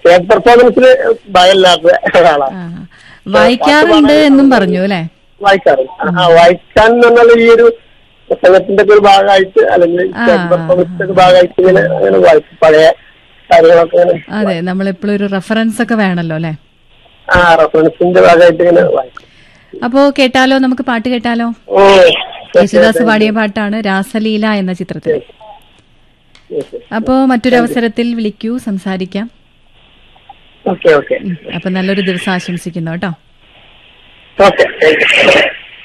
Stage പെർഫോമൻസിന് ഭയമില്ലാത്ത ഒരാളാണ് ആ. വായിക്കാറുണ്ട് എന്നും പറഞ്ഞു അല്ലെ വായിക്കാറുണ്ട് ആ വായിക്കാൻ എന്ന് പറഞ്ഞാൽ ഈ ഒരു പ്രസംഗത്തിന്റെ ഒക്കെ ഒരു ഭാഗമായിട്ട് അല്ലെങ്കിൽ സ്റ്റേജ് പെർഫോമൻസിന്റെ ഒക്കെ ഭാഗമായിട്ട് ഇങ്ങനെ അങ്ങനെ വായിക്കും പഴയ കാര്യങ്ങളൊക്കെ ഇങ്ങനെ അതെ നമ്മളെപ്പോഴും ഒരു റെഫറൻസ് ഒക്കെ വേണല്ലോ അല്ലെ ആ റെഫറൻസിന്റെ ഭാഗമായിട്ട് ഇങ്ങനെ വായിക്കും അപ്പോ കേട്ടാലോ നമുക്ക് പാട്ട് കേട്ടാലോ ഓ യേശുദാസ് പാടിയ പാട്ടാണ് രാസലീല എന്ന ചിത്രത്തിൽ അപ്പോ മറ്റൊരു അവസരത്തിൽ വിളിക്കൂ സംസാരിക്കാം ഓക്കെ ഓക്കെ അപ്പൊ നല്ലൊരു ദിവസം ആശംസിക്കുന്നു കേട്ടോ ഓക്കെ താങ്ക് യു